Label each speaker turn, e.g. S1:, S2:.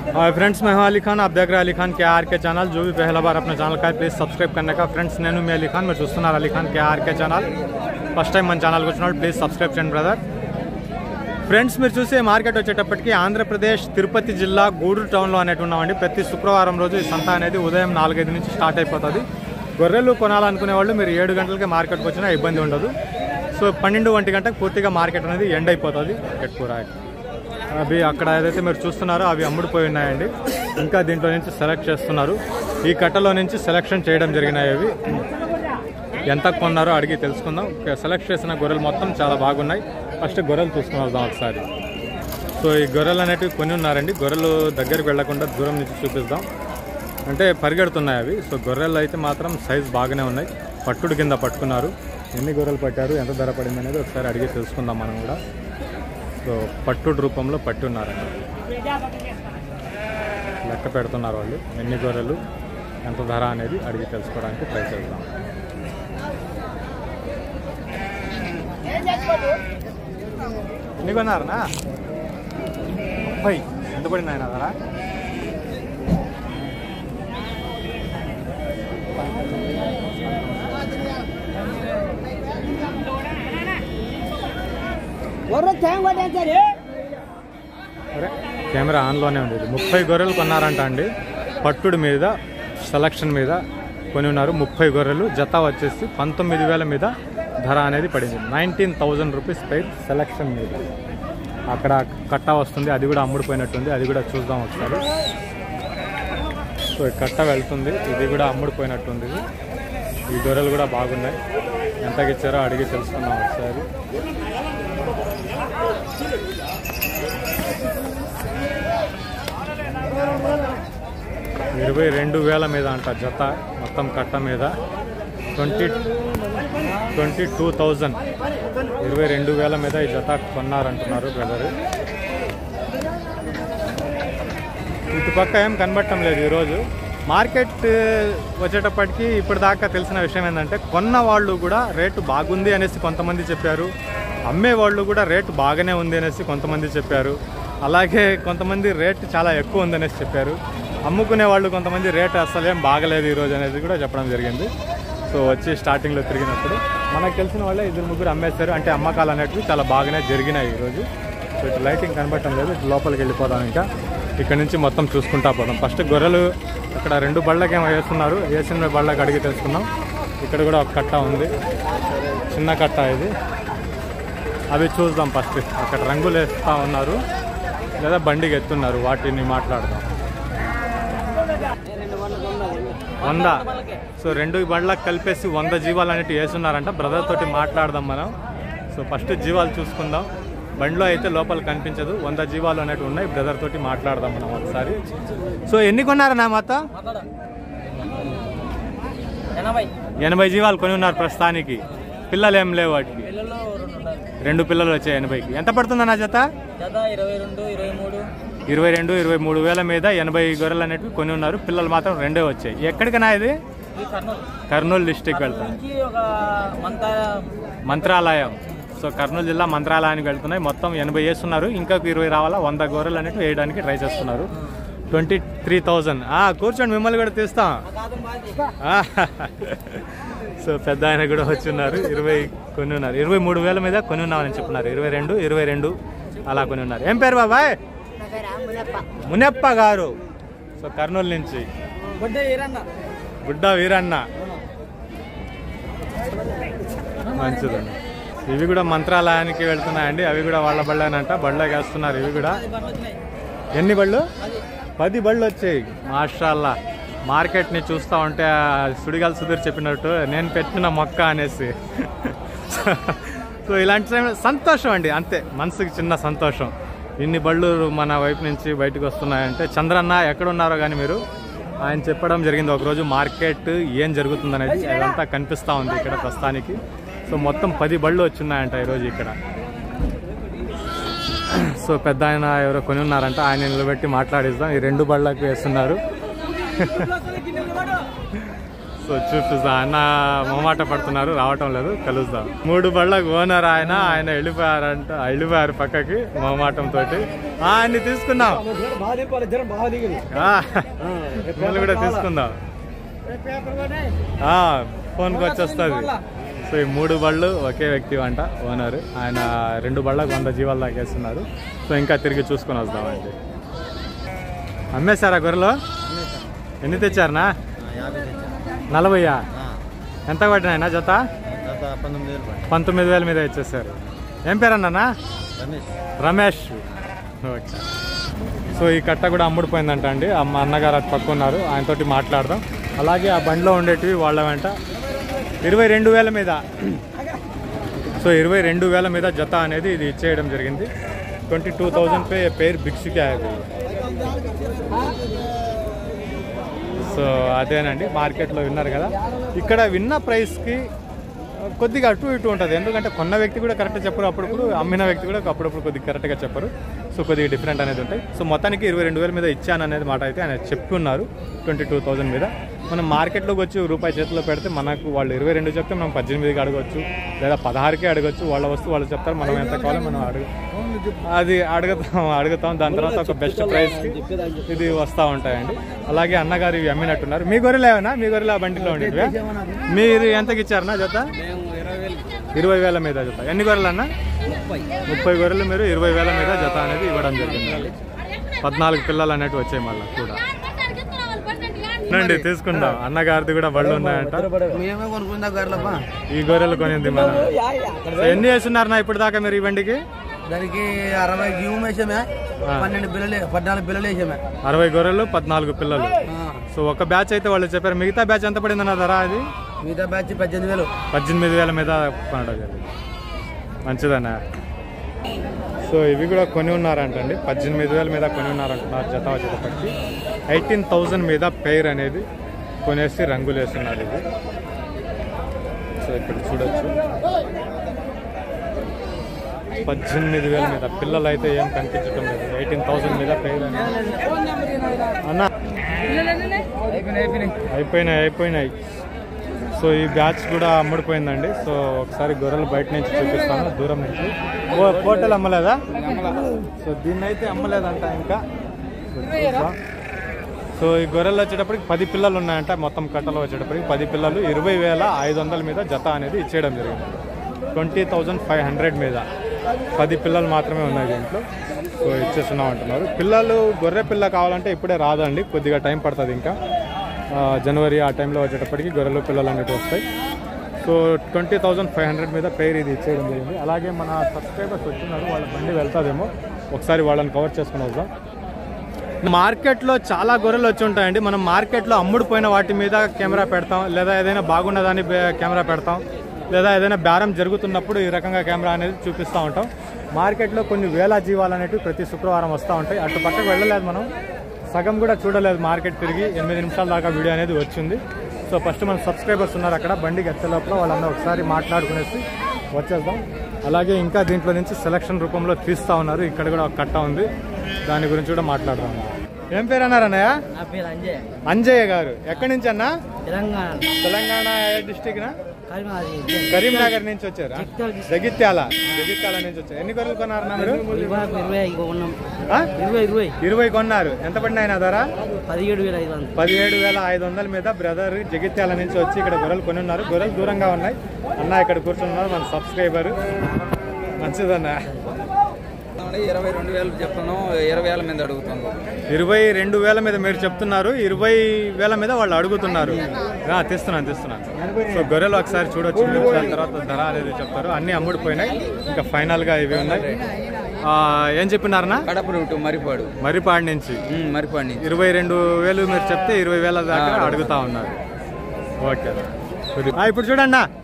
S1: और फ्रेंड्स मैं हूं अली खान आप देख रहे हैं अली खान के आर के चैनल जो भी पहला बार अपने ఛానల్ का है ప్లీజ్ సబ్స్క్రైబ్ करने का ఫ్రెండ్స్ నేను మీ అలీ ఖాన్ మీరు చూస్తున్నారు Ali Khan K RK channel first time మన ఛానల్కి వచ్చిన ప్లీజ్ సబ్స్క్రైబ్ చేయండి బ్రదర్ ఫ్రెండ్స్ మీరు చూసే మార్కెట్ వచ్చేటప్పటికి ఆంధ్రప్రదేశ్ తిరుపతి జిల్లా గూడూరు టౌన్లో అనేటి ఉన్నామండి ప్రతి శుక్రవారం రోజు ఈ సంత అనేది ఉదయం నాలుగైదు నుంచి స్టార్ట్ అయిపోతుంది గొర్రెలు కొనాలనుకునే వాళ్ళు మీరు ఏడు గంటలకి మార్కెట్కి వచ్చినా ఇబ్బంది ఉండదు సో పన్నెండు ఒంటి గంటకు పూర్తిగా మార్కెట్ అనేది ఎండ్ అయిపోతుంది ఎక్కువ అవి అక్కడ ఏదైతే మీరు చూస్తున్నారో అవి అమ్ముడుపోయి ఉన్నాయండి ఇంకా దీంట్లో నుంచి సెలెక్ట్ చేస్తున్నారు ఈ కట్టలో నుంచి సెలెక్షన్ చేయడం జరిగినాయి అవి ఎంత కొన్నారో అడిగి తెలుసుకుందాం ఓకే, సెలెక్ట్ చేసిన గొర్రెలు మొత్తం చాలా బాగున్నాయి ఫస్ట్ గొర్రెలు చూసుకుని వద్దాం ఒకసారి సో ఈ గొర్రెలు అనేటివి కొన్ని ఉన్నారండి గొర్రెలు దగ్గరికి వెళ్లకుండా దూరం నుంచి చూపిస్తాం అంటే పరిగెడుతున్నాయి అవి సో గొర్రెలు అయితే మాత్రం సైజ్ బాగానే ఉన్నాయి పట్టుడు కింద పట్టుకున్నారు ఎన్ని గొర్రెలు పట్టారు ఎంత ధర పడింది అనేది ఒకసారి అడిగి తెలుసుకుందాం మనం కూడా సో పట్టుడు రూపంలో పట్టి ఉన్నారండి లెక్క పెడుతున్నారు వాళ్ళు ఎన్ని గొర్రెలు ఎంత ధర అనేది అడిగి తెలుసుకోవడానికి ట్రై చేద్దాం ఎన్ని కొన్నారనా ముప్పై ఎంత పడింది ఆయన ధర
S2: ఒర్ర తేంగ సరే
S1: అరే కెమెరా ఆన్లోనే ఉంది ఇది. ముప్పై గొర్రెలు కొన్నారంట అండి పట్టుడు మీద సెలక్షన్ మీద కొని ఉన్నారు ముప్పై గొర్రెలు జత వచ్చేసి పంతొమ్మిది వేల మీద ధర అనేది పడింది నైన్టీన్ థౌజండ్ రూపీస్ పై సెలక్షన్ మీద అక్కడ కట్ట వస్తుంది అది కూడా అమ్ముడుపోయినట్టుంది అది కూడా చూద్దాం ఒకసారి సో ఈ కట్ట వెళ్తుంది ఇది కూడా అమ్ముడుపోయినట్టుంది ఇది. ఈ గొర్రెలు కూడా బాగున్నాయి ఎంతకి ఇచ్చారో అడిగి తెలుసుకుందాం ఒకసారి ఇరవై రెండు వేల మీద అంట జత మొత్తం కట్ట మీద ట్వంటీ ట్వంటీ టూ థౌజండ్ ఇరవై రెండు వేల మీద ఈ జత కొన్నారంటున్నారు బ్రదర్ ఇటుపక్క ఏం కనబడటం లేదు ఈరోజు మార్కెట్ వచ్చేటప్పటికి ఇప్పటిదాకా తెలిసిన విషయం ఏంటంటే కొన్న వాళ్ళు కూడా రేటు బాగుంది అనేసి కొంతమంది చెప్పారు అమ్మే వాళ్ళు కూడా రేటు బాగానే ఉంది అనేసి కొంతమంది చెప్పారు అలాగే కొంతమంది రేట్ చాలా ఎక్కువ ఉందనేసి చెప్పారు అమ్ముకునే వాళ్ళు కొంతమంది రేట్ అసలు ఏం బాగలేదు ఈరోజు అనేది కూడా చెప్పడం జరిగింది సో వచ్చి స్టార్టింగ్లో తిరిగినప్పుడు మనకు తెలిసిన వాళ్ళే ఇద్దరు ముగ్గురు అమ్మేశారు అంటే అమ్మకాలు అనేటివి చాలా బాగానే జరిగినాయి ఈరోజు సో ఇటు లైటింగ్ కనబడటం లేదు ఇటు లోపలికి వెళ్ళిపోదాం ఇంకా ఇక్కడ నుంచి మొత్తం చూసుకుంటా పోదాం ఫస్ట్ గొర్రెలు అక్కడ రెండు బళ్ళకి ఏమో వేస్తున్నారు వేసిన బళ్ళకి అడిగి తెలుసుకున్నాం ఇక్కడ కూడా ఒక కట్ట ఉంది చిన్న కట్ట ఇది అవి చూద్దాం ఫస్ట్ అక్కడ రంగులు వేస్తూ ఉన్నారు లేదా బండికి ఎత్తున్నారు వాటిని మాట్లాడదాం వంద సో రెండు బండ్లకు కలిపేసి వంద జీవాలు అనేవి వేస్తున్నారంట బ్రదర్ తోటి మాట్లాడదాం మనం సో ఫస్ట్ జీవాలు చూసుకుందాం బండిలో అయితే లోపల కనిపించదు వంద జీవాలు అనేవి ఉన్నాయి బ్రదర్ తోటి మాట్లాడదాం మనం ఒకసారి సో ఎన్ని కొన్నారన్నా మాత
S2: ఎనభై
S1: ఎనభై జీవాలు కొని ఉన్నారు ప్రస్తుతానికి పిల్లలు ఏం లేవు వాటికి
S2: పిల్లలు రెండు ఉన్నారు
S1: రెండు పిల్లలు వచ్చాయి ఎనభైకి ఎంత పడుతుందన్న జత
S2: జత ఇరవై రెండు ఇరవై మూడు
S1: ఇరవై రెండు ఇరవై మూడు వేల మీద ఎనభై గొర్రెలు అనేటివి కొని ఉన్నారు పిల్లలు మాత్రం రెండే వచ్చాయి ఎక్కడికనా ఇది
S2: ఇది కర్నూలు
S1: కర్నూలు డిస్టిక్ వెళ్తాం
S2: నుంచి ఒక మంత
S1: మంత్రాలయం సో కర్నూలు జిల్లా మంత్రాలయానికి వెళ్తున్నాయి మొత్తం ఎనభై వేస్తున్నారు ఇంకొక ఇరవై రావాలా వంద గొర్రెలు అనేవి వేయడానికి ట్రై చేస్తున్నారు ట్వంటీ త్రీ థౌజండ్ కూర్చోండి మిమ్మల్ని కూడా తీస్తాం
S2: కాదు మాది
S1: ఆ, సో పెద్ద ఆయన కూడా వచ్చి ఉన్నారు ఇరవై కొని ఉన్నారు ఇరవై మూడు వేల మీద కొని ఉన్నామని చెప్తున్నారు ఇరవై రెండు ఇరవై రెండు అలా కొని ఉన్నారు ఏం పేరు బాబాయ్ మునప్ప గారు సో కర్నూలు నుంచి
S2: బొడ్డ ఈరన్న
S1: బుడ్డ వీరన్న మంచిదండి ఇవి కూడా మంత్రాలయానికి వెళ్తున్నాయండి అవి కూడా వాళ్ళ బళ్ళేనంట బళ్ళకి వేస్తున్నారు ఇవి కూడా
S2: పది బండ్లు వచ్చినాయి
S1: ఎన్ని బళ్ళు
S2: అది
S1: పది బళ్ళు వచ్చాయి మాషాల్లా మార్కెట్ని చూస్తూ ఉంటే ఆ సుడిగాలి సుధీర్ చెప్పినట్టు నేను పెట్టిన మొక్క అనేసి సో ఇలాంటి సమయంలో సంతోషం అండి అంతే మనసుకి చిన్న సంతోషం ఇన్ని బళ్ళు మన వైపు నుంచి బయటకు వస్తున్నాయంటే చంద్రన్న ఎక్కడున్నారో కానీ మీరు ఆయన చెప్పడం జరిగింది ఒకరోజు మార్కెట్ ఏం జరుగుతుందనేది అదంతా కనిపిస్తూ ఉంది ఇక్కడ ప్రస్తుతానికి సో మొత్తం పది బళ్ళు వచ్చిన్నాయంట ఈరోజు ఇక్కడ సో పెద్ద ఆయన ఎవరో కొని ఉన్నారంట ఆయన నిలబెట్టి మాట్లాడిస్తాం ఈ రెండు బళ్ళకి వేస్తున్నారు సో చూపిస్తా అన్న మొమాట పడుతున్నారు రావటం లేదు కలుద్దాం మూడు బళ్ళకు ఓనర్ ఆయన ఆయన వెళ్ళిపోయారంట వెళ్ళిపోయారు పక్కకి మొమాటం తోటి ఆ, ఆయన్ని తీసుకుందాం ఆ, మిమ్మల్ని కూడా తీసుకుందాం ఆ, ఫోన్కి వచ్చేస్తుంది సో ఈ మూడు బళ్ళు ఒకే వ్యక్తి అంట ఓనర్ ఆయన రెండు బళ్ళకు వంద జీవాలు దాకేస్తున్నారు సో ఇంకా తిరిగి చూసుకొని వస్తామండి అమ్మేశారా గొర్రెలు ఎన్ని తెచ్చారనా నలభైయా ఎంత పడినాయనా జత
S2: పంతొమ్మిది వేలు పడి
S1: పంతొమ్మిది వేల మీద ఇచ్చేసారు ఏం పేరు అన్నా
S2: రమేష్
S1: రమేష్ ఓకే సో ఈ కట్ట కూడా అమ్ముడిపోయిందంట అండి అమ్మ అన్నగారు అటు పక్క ఉన్నారు ఆయనతోటి మాట్లాడదాం అలాగే ఆ బండిలో ఉండేటివి వాళ్ళ వెంట ఇరవై రెండు వేల మీద సో ఇరవై రెండు వేల మీద జత అనేది ఇది ఇచ్చేయడం జరిగింది ట్వంటీ టూ థౌజండ్ పే పేరు బిక్స్కి అది సో అదేనండి మార్కెట్లో విన్నారు కదా ఇక్కడ విన్న ప్రైస్కి కొద్దిగా అటు ఇటు ఉంటుంది ఎందుకంటే కొన్న వ్యక్తి కూడా కరెక్ట్ చెప్పరు అప్పుడప్పుడు అమ్మిన వ్యక్తి కూడా అప్పుడప్పుడు కొద్దిగా కరెక్ట్గా చెప్పరు సో కొద్దిగా డిఫరెంట్ అనేది ఉంటాయి సో మొత్తానికి ఇరవై రెండు వేల మీద ఇచ్చాను అనేది మాట అయితే ఆయన చెప్పున్నారు ట్వంటీ టూ థౌసండ్ మీద మనం మార్కెట్లోకి వచ్చి రూపాయి చేతిలో పెడితే మనకు వాళ్ళు ఇరవై రెండు చెప్తే మనం పద్దెనిమిదికి అడగవచ్చు లేదా పదహారుకే అడగచ్చు వాళ్ళ వస్తువు వాళ్ళు చెప్తారు మనం ఎంత కావాలో మనం అడుగు అది అడుగుతాం అడుగుతాం దాని తర్వాత ఒక బెస్ట్ ప్రైస్కి ఇది వస్తూ ఉంటాయండి అలాగే అన్నగారు ఇవి అమ్మినట్టున్నారు మీ గొర్రెలు ఏమన్నా మీ గొర్రెలు ఆ బండిలో ఉండేవి మీరు ఎంతకి ఇచ్చారన్నా జత
S2: మేము ఇరవై వేలు
S1: ఇరవై వేల మీద జత ఎన్ని గొర్రెలు అన్న
S2: ముప్పై
S1: ముప్పై గొర్రెలు మీరు ఇరవై వేల మీద జత అనేది ఇవ్వడం జరిగింది పద్నాలుగు పిల్లలు అనేవి వచ్చాయి మళ్ళీ కూడా రండి తీసుకుందాం అన్నగారిది కూడా బళ్ళు ఉన్నాయంట
S2: మేమే కొనుక్కుందా గర్లప్పా
S1: ఈ గొర్రెలు కొనింది మనం సో ఎన్ని వేస్తున్నారన్నా ఇప్పుడు దాకా మీరు ఈ బండికి
S2: దానికి అరవై జీవం వేసామే పన్నెండు బిల్లలు పద్నాలుగు బిల్లలు వేసామే
S1: అరవై గొర్రెలు పద్నాలుగు పిల్లలు సో ఒక బ్యాచ్ అయితే వాళ్ళు చెప్పారు మిగతా బ్యాచ్ ఎంత పడిందన్న ధర అది
S2: మిగతా బ్యాచ్ పద్దెనిమిది వేలు
S1: పద్దెనిమిది వేల మీద కొనడం జరిగింది మంచిదన్నా సో ఇవి కూడా కొని ఉన్నారంటండి పద్దెనిమిది వేల మీద కొని ఉన్నారంటున్నారు జత వచ్చేటప్పటికి ఎయిటీన్ థౌజండ్ మీద పెయిర్ అనేది కొనేసి రంగులు వేస్తున్నారు ఇది సో ఇక్కడ చూడొచ్చు పద్దెనిమిది వేల మీద పిల్లలు అయితే ఏం కనిపించడం లేదు ఎయిటీన్ థౌజండ్ మీద పెయిర్ అనేది అన్న అయిపోయినాయి అయిపోయినాయి సో ఈ బ్యాచ్ కూడా అమ్ముడిపోయిందండి సో ఒకసారి గొర్రెలు బయట నుంచి చూపిస్తాను దూరం నుంచి ఓ పోటలు అమ్మలేదా సో దీన్ని అయితే అమ్మలేదంట ఇంకా చూద్దాం. సో ఈ గొర్రెలు వచ్చేటప్పటికి పది పిల్లలు ఉన్నాయంట మొత్తం కట్టలు వచ్చేటప్పటికి పది పిల్లలు ఇరవై వేల ఐదు వందల మీద జత అనేది ఇచ్చేయడం జరిగింది ట్వంటీ థౌజండ్ ఫైవ్ హండ్రెడ్ మీద పది పిల్లలు మాత్రమే ఉన్నాయి దీంట్లో సో ఇచ్చేస్తున్నాం అంటున్నారు పిల్లలు గొర్రె పిల్ల కావాలంటే ఇప్పుడే రాదండి కొద్దిగా టైం పడుతుంది ఇంకా ఆ, జనవరి ఆ టైంలో వచ్చేటప్పటికి గొర్రెలు పిల్లలు అనేవి వస్తాయి so twenty thousand five hundred మీద పేరు ఇది ఇచ్చేయడం జరిగింది అలాగే మన సబ్స్క్రైబర్స్ వచ్చినారు వాళ్ళ బండి వెళ్తాదేమో ఒకసారి వాళ్ళని కవర్ చేసుకుని వద్దాం మార్కెట్లో చాలా గొర్రెలు వచ్చి ఉంటాయండి మనం మార్కెట్లో అమ్ముడుపోయిన వాటి మీద కెమెరా పెడతాం లేదా ఏదైనా బాగున్నదాన్ని బే- కెమెరా పెడతాం లేదా ఏదైనా బేరం జరుగుతున్నప్పుడు ఈ రకంగా కెమెరా అనేది చూపిస్తూ ఉంటాం మార్కెట్లో కొన్ని వేల జీవాలు అనేవి ప్రతి శుక్రవారం వస్తూ ఉంటాయి అటు పక్కకు వెళ్ళలేదు మనం సగం కూడా చూడలేదు మార్కెట్ తిరిగి ఎనిమిది నిమిషాల దాకా వీడియో అనేది వచ్చింది సో ఫస్ట్ మన సబ్స్క్రైబర్స్ ఉన్నారు అక్కడ బండికి వచ్చే లోపల వాళ్ళందరూ ఒకసారి మాట్లాడుకునేసి వచ్చేద్దాం అలాగే ఇంకా దీంట్లో నుంచి సెలక్షన్ రూపంలో తీస్తూ ఉన్నారు ఇక్కడ కూడా ఒక కట్ట ఉంది దాని గురించి కూడా మాట్లాడదాం ఏం పేరు అన్నారు అన్నయ్య
S2: నా పేరు అంజయ్
S1: అంజయ్య గారు ఎక్కడి నుంచి అన్న
S2: తెలంగాణ
S1: తెలంగాణ డిస్టిక్ నా
S2: కరీంనగర్
S1: కరీంనగర్ నుంచి వచ్చారు
S2: జగిత్యాల district.
S1: జగిత్యాల జగిత్యాల నుంచి వచ్చారు ఎన్ని గొర్రెలు కొన్నారన్నా మీరు
S2: ఇరవై ఇరవై ఐదు కొన్నాం
S1: ఆ?
S2: ఇరవై ఇరవై
S1: ఇరవై కొన్నారు ఎంత పడినాయి ధర
S2: పదిహేడు వేల ఐదు వందలు
S1: పదిహేడు వేల ఐదు వందల మీద బ్రదర్ జగిత్యాల నుంచి వచ్చి ఇక్కడ గొర్రెలు కొని ఉన్నారు గొర్రెలు దూరంగా ఉన్నాయి అన్న ఇక్కడ కూర్చున్నారు మన సబ్స్క్రైబర్ మంచిదన్న
S2: ఇరవై రెండు వేలు చెప్తాను ఇరవై వేల మీద అడుగుతాను
S1: ఇరవై రెండు వేల మీద మీరు చెప్తున్నారు ఇరవై వేల మీద వాళ్ళు అడుగుతున్నారు ఆ, తీస్తున్నాను తీస్తున్నాను సో గొర్రెలు ఒకసారి చూడొచ్చు మీరు. దాని తర్వాత ధర అనేది చెప్తారు అన్ని అమ్ముడిపోయినాయి ఇంకా ఫైనల్ గా ఇవి ఉన్నాయి ఆ, ఏం చెప్పినారనా
S2: కడప రూటు మరిపాడు
S1: మరిపాడు నుంచి
S2: మరిపాడు నుంచి
S1: ఇరవై రెండు వేలు మీరు చెప్తే ఇరవై వేల దాకా అడుగుతా ఉన్నారు ఓకే ఆ, ఇప్పుడు చూడండి